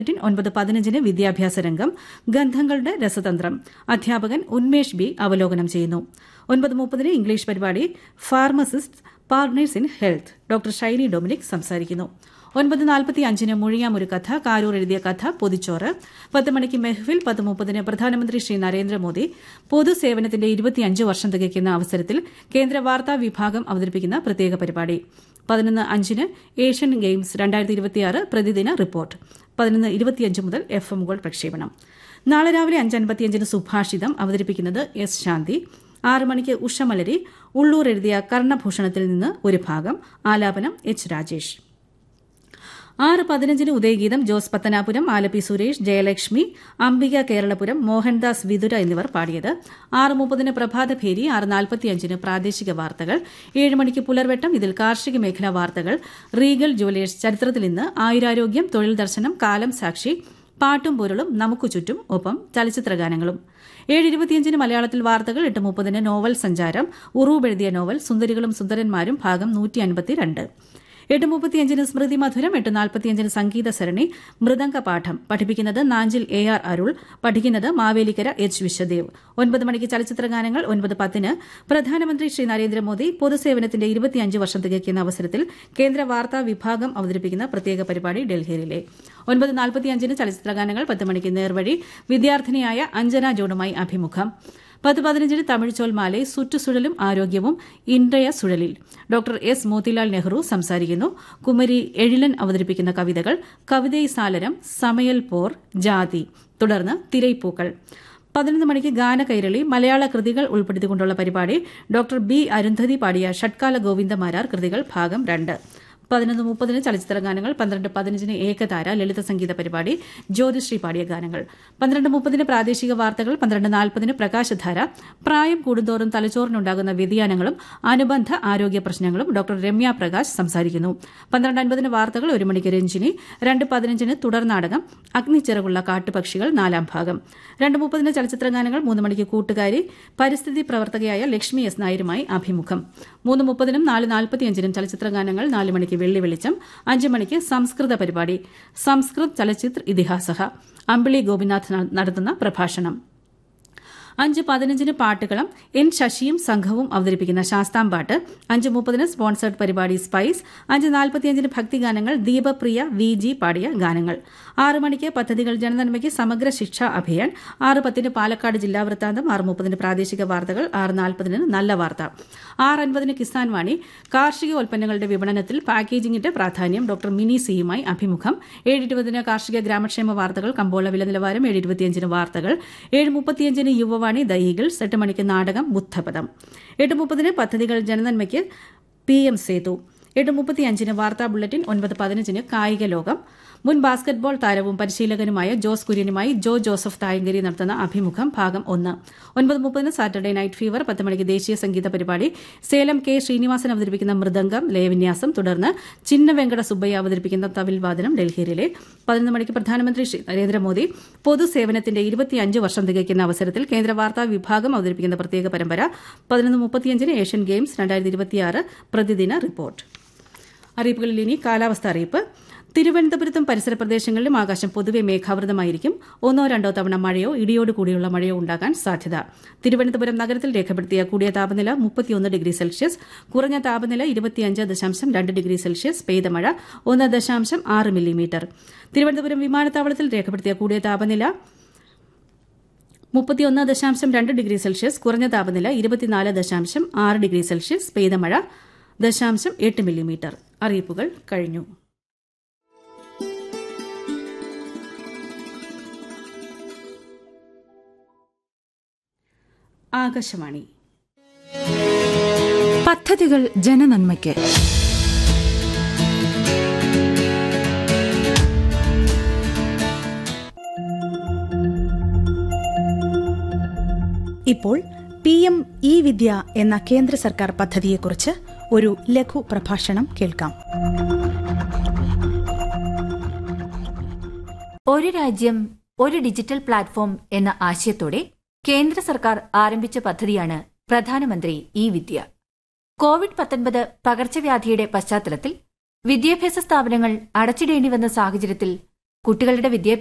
ഒൻപത് പതിനഞ്ചിന് വിദ്യാഭ്യാസ രംഗം ഗന്ധങ്ങളുടെ രസതന്ത്രം അധ്യാപകൻ ഉന്മേഷ് ബി അവലോകനം ചെയ്യുന്നു ഒൻപത് മുപ്പതിന് ഇംഗ്ലീഷ് പരിപാടി pharmacist partners in health doctor Shiny Dominic സംസാരിക്കുന്നു ഒൻപത് നാൽപ്പത്തി അഞ്ചിന് മൊഴിയാം ഒരു കഥ കാരൂർ എഴുതിയ കഥ പൊതിച്ചോറ് പത്ത് മണിക്ക് മെഹ്ഫിൽ പത്ത് മുപ്പതിന് പ്രധാനമന്ത്രി ശ്രീ നരേന്ദ്രമോദി പൊതുസേവനത്തിന്റെ ഇരുപത്തിയഞ്ച് വർഷം തികയ്ക്കുന്ന അവസരത്തിൽ കേന്ദ്ര വാർത്താ വിഭാഗം അവതരിപ്പിക്കുന്ന പ്രത്യേക പരിപാടി പതിനൊന്ന് അഞ്ചിന് ഏഷ്യൻ ഗെയിംസ് രണ്ടായിരത്തി ഇരുപത്തിയാറ് പ്രതിദിന റിപ്പോർട്ട് പതിനൊന്ന് ഇരുപത്തിയഞ്ച് മുതൽ എഫ് എമ്മുകൾ പ്രക്ഷേപണം നാളെ രാവിലെ അഞ്ച് അൻപത്തിയഞ്ചിന് സുഭാഷിതം അവതരിപ്പിക്കുന്നത് എസ് ശാന്തി ആറ് മണിക്ക് ഉഷമലരി ഉള്ളൂർ എഴുതിയ കർണഭൂഷണത്തിൽ നിന്ന് ഒരു ഭാഗം ആലാപനം എച്ച് രാജേഷ് ആറ് പതിനഞ്ചിന് ഉദയഗീതം ജോസ് പത്തനാപുരം ആലപ്പി സുരേഷ് ജയലക്ഷ്മി അംബിക കേരളപുരം മോഹൻദാസ് വിതുര എന്നിവർ പാടിയത് ആറ് മുപ്പതിന് പ്രഭാതഭേരി ആറ് നാൽപ്പത്തിയഞ്ചിന് പ്രാദേശിക വാർത്തകൾ ഏഴ് മണിക്ക് പുലർവെട്ടം ഇതിൽ കാർഷിക മേഖലാ വാർത്തകൾ റീഗൽ ജുവലേഴ്സ് ചരിത്രത്തിൽ ഇന്ന് ആയുരാരോഗ്യം തൊഴിൽ ദർശനം കാലം സാക്ഷി പാട്ടും പൊരുളും നമുക്ക് ചുറ്റും ഒപ്പം ചലച്ചിത്ര ഗാനങ്ങളും ഏഴ് ഇരുപത്തിയഞ്ചിന് മലയാളത്തിൽ വാർത്തകൾ എട്ട് മുപ്പതിന് നോവൽ സഞ്ചാരം ഉറൂബ് എഴുതിയ നോവൽ സുന്ദരികളും സുന്ദരന്മാരും ഭാഗം നൂറ്റി അൻപത്തിരണ്ട് എട്ട് മുപ്പത്തിയഞ്ചിന് സ്മൃതി മധുരം എട്ട് നാൽപ്പത്തിയഞ്ചിന് സംഗീത സരണി മൃദംഗ പാഠം പഠിപ്പിക്കുന്നത് നാഞ്ചിൽ എ ആർ അരുൾ പഠിക്കുന്നത് മാവേലിക്കര എച്ച് വിശ്വദേവ് ഒൻപത് മണിക്ക് ചലച്ചിത്ര ഗാനങ്ങൾ ഒൻപത് പത്തിന് പ്രധാനമന്ത്രി ശ്രീ നരേന്ദ്രമോദി പൊതുസേവനത്തിന്റെ ഇരുപത്തിയഞ്ച് വർഷം തികയ്ക്കുന്ന അവസരത്തിൽ കേന്ദ്ര വാർത്താ വിഭാഗം അവതരിപ്പിക്കുന്ന പ്രത്യേക പരിപാടി ഡൽഹിയിലെ ഒൻപത് നാൽപ്പത്തിയഞ്ചിന് ചലച്ചിത്ര ഗാനങ്ങൾ പത്ത് മണിക്ക് നേർവഴി വിദ്യാർത്ഥിനിയായ അഞ്ജന ജോണുമായി അഭിമുഖം പത്ത് പതിനഞ്ചിന് തമിഴ് ചോൽമാലെ സുറ്റുസുഴലും ആരോഗ്യവും ഇൻഡ്രയ സുഴലിൽ ഡോക്ടർ എസ് മോത്തിലാൽ നെഹ്റു സംസാരിക്കുന്നു കുമരി എഴിലൻ അവതരിപ്പിക്കുന്ന കവിതകൾ കവിതൈ സാലരം സമയൽ പോർ ജാതി തുടർന്ന് തിരൈപ്പൂക്കൾ പതിനൊന്ന് മണിക്ക് ഗാനകൈരളി മലയാള കൃതികൾ ഉൾപ്പെടുത്തിക്കൊണ്ടുള്ള പരിപാടി ഡോക്ടർ ബി അരുന്ധതി പാടിയ ഷട്കാല ഗോവിന്ദമാരാർ കൃതികൾ ഭാഗം രണ്ട് പതിനൊന്ന് മുപ്പതിന് ചലച്ചിത്ര ഗാനങ്ങൾ പന്ത്രണ്ട് പതിനഞ്ചിന് ഏകതാര ലളിത സംഗീത പരിപാടി ജ്യോതിശ്രീ പാടിയ ഗാനങ്ങൾ പന്ത്രണ്ട് മുപ്പതിന് പ്രാദേശിക വാർത്തകൾ പന്ത്രണ്ട് നാൽപ്പതിന് പ്രകാശധാര പ്രായം കൂടുന്തോറും തലച്ചോറിനുണ്ടാകുന്ന വ്യതിയാനങ്ങളും അനുബന്ധ ആരോഗ്യ പ്രശ്നങ്ങളും ഡോക്ടർ രമ്യ പ്രകാശ് സംസാരിക്കുന്നു പന്ത്രണ്ട് അൻപതിന് വാർത്തകൾ ഒരു മണിക്ക് രഞ്ജിനി രണ്ട് പതിനഞ്ചിന് തുടർ നാടകം അഗ്നിച്ചിറകുള്ള കാട്ടുപക്ഷികൾ നാലാം ഭാഗം രണ്ട് മുപ്പതിന് ചലച്ചിത്ര ഗാനങ്ങൾ മൂന്ന് മണിക്ക് കൂട്ടുകാരി പരിസ്ഥിതി പ്രവർത്തകയായ ലക്ഷ്മി എസ് നായരുമായി അഭിമുഖം മൂന്ന് മുപ്പതിനും നാല് നാൽപ്പത്തിയഞ്ചിനും ചലച്ചിത്ര ഗാനങ്ങൾ നാല് മണിക്ക് വെള്ളി വെളിച്ചം അഞ്ച് മണിക്ക് സംസ്കൃത പരിപാടി സംസ്കൃത് ചലച്ചിത്ര ഇതിഹാസ അമ്പിളി ഗോപിനാഥ് നടത്തുന്ന പ്രഭാഷണം അഞ്ച് പതിനഞ്ചിന് പാട്ടുകളം എൻ ശശിയും സംഘവും അവതരിപ്പിക്കുന്ന ശാസ്താംപാട്ട് അഞ്ച് മുപ്പതിന് സ്പോൺസേഡ് പരിപാടി സ്പൈസ് അഞ്ച് നാൽപ്പത്തിയഞ്ചിന് ഭക്തിഗാനങ്ങൾ ദീപപ്രിയ വി ജി പാടിയ ഗാനങ്ങൾ ആറ് മണിക്ക് പദ്ധതികൾ ജനനന്മയ്ക്ക് സമഗ്ര ശിക്ഷാ അഭിയാൻ ആറ് പത്തിന് പാലക്കാട് ജില്ലാ വൃത്താന്തം ആറ് മുപ്പതിന് പ്രാദേശിക വാർത്തകൾ ആറ് നാൽപ്പതിന് നല്ല വാർത്ത ആറ് അൻപതിന് കിസാൻ വാണി കാർഷിക ഉൽപ്പന്നങ്ങളുടെ വിപണനത്തിൽ പാക്കേജിംഗിന്റെ പ്രാധാന്യം ഡോക്ടർ മിനി സിയുമായി അഭിമുഖം ഏഴ് ഇരുപതിന് കാർഷിക ഗ്രാമക്ഷേമ വാർത്തകൾ കമ്പോള വില നിലവാരം ഏഴ് ഇരുപത്തിയഞ്ചിന് വാർത്തകൾ ഏഴ് മുപ്പത്തിയഞ്ചിന് യുവവാണി ദ ഈഗിൾസ് എട്ട് മണിക്ക് നാടകം ബുദ്ധപദം എട്ട് മുപ്പതിന് പദ്ധതികൾ ജനനന്മയ്ക്ക് പി എം സേതു എട്ട് മുപ്പത്തിയഞ്ചിന് വാർത്താ ബുള്ളറ്റിൻ ഒൻപത് പതിനഞ്ചിന് കായിക ലോകം മുൻ ബാസ്കറ്റ്ബോൾ താരവും പരിശീലകനുമായ ജോസ് കുര്യനുമായി ജോ ജോസഫ് തായങ്കരി നടത്തുന്ന അഭിമുഖം ഭാഗം ഒന്ന് ഒൻപത് മുപ്പതിന് സാറ്റർഡേ നൈറ്റ് ഫീവർ പത്ത് മണിക്ക് ദേശീയ സംഗീത പരിപാടി സേലം കെ ശ്രീനിവാസൻ അവതരിപ്പിക്കുന്ന മൃദംഗം ലയവിന്യാസം തുടർന്ന് ചിന്ന വെങ്കട സുബ്ബയ്യ അവതരിപ്പിക്കുന്ന തവിൽ വാദനം ഡൽഹിയിലെ പതിനൊന്ന് മണിക്ക് പ്രധാനമന്ത്രി ശ്രീ നരേന്ദ്രമോദി പൊതുസേവനത്തിന്റെ ഇരുപത്തിയഞ്ച് വർഷം തികയ്ക്കുന്ന അവസരത്തിൽ കേന്ദ്ര വാർത്താ വിഭാഗം അവതരിപ്പിക്കുന്ന പ്രത്യേക പരമ്പര പതിനൊന്ന് മുപ്പത്തിയഞ്ചിന് ഏഷ്യൻ ഗെയിംസ് രണ്ടായിരത്തി ഇരുപത്തിയാറ് പ്രതിദിന റിപ്പോർട്ട് അറിയിപ്പുകളിൽ ഇനി കാലാവസ്ഥ അറിയിപ്പ് തിരുവനന്തപുരത്തും പരിസര പ്രദേശങ്ങളിലും ആകാശം പൊതുവെ മേഘാവൃതമായിരിക്കും ഒന്നോ രണ്ടോ തവണ മഴയോ ഇടിയോട് കൂടിയുള്ള മഴയോ ഉണ്ടാകാൻ സാധ്യത തിരുവനന്തപുരം നഗരത്തിൽ രേഖപ്പെടുത്തിയ കൂടിയ താപനില മുപ്പത്തിയൊന്ന് ഡിഗ്രി സെൽഷ്യസ് കുറഞ്ഞ താപനില ഇരുപത്തിയഞ്ച് ദശാംശം രണ്ട് ഡിഗ്രി സെൽഷ്യസ് പെയ്ത മഴ ഒന്ന് ദശാംശം ആറ് മില്ലിമീറ്റർ തിരുവനന്തപുരം വിമാനത്താവളത്തിൽ രേഖപ്പെടുത്തിയ കൂടിയ താപനില മുപ്പത്തിയൊന്ന് ദശാംശം രണ്ട് ഡിഗ്രി സെൽഷ്യസ് കുറഞ്ഞ താപനില ഇരുപത്തിനാല് ദശാംശം ആറ് ഡിഗ്രി സെൽഷ്യസ് പെയ്ത മഴ ദശാംശം എട്ട് മില്ലിമീറ്റർ അറിയിപ്പുകൾ കഴിഞ്ഞു ആകാശവാണി പദ്ധതികൾ ജനനന്മയ്ക്ക് ഇപ്പോൾ പി എം ഇ വിദ്യ എന്ന കേന്ദ്ര സർക്കാർ പദ്ധതിയെക്കുറിച്ച് ഒരു ലഘു പ്രഭാഷണം കേൾക്കാം ഒരു രാജ്യം ഒരു ഡിജിറ്റൽ പ്ലാറ്റ്ഫോം എന്ന ആശയത്തോടെ കേന്ദ്ര സർക്കാർ ആരംഭിച്ച പദ്ധതിയാണ് പ്രധാനമന്ത്രി ഇ വിദ്യ കോവിഡ് പത്തൊൻപത് പകർച്ചവ്യാധിയുടെ പശ്ചാത്തലത്തിൽ വിദ്യാഭ്യാസ സ്ഥാപനങ്ങൾ അടച്ചിടേണ്ടി വന്ന സാഹചര്യത്തിൽ കുട്ടികളുടെ വിദ്യാഭ്യാസ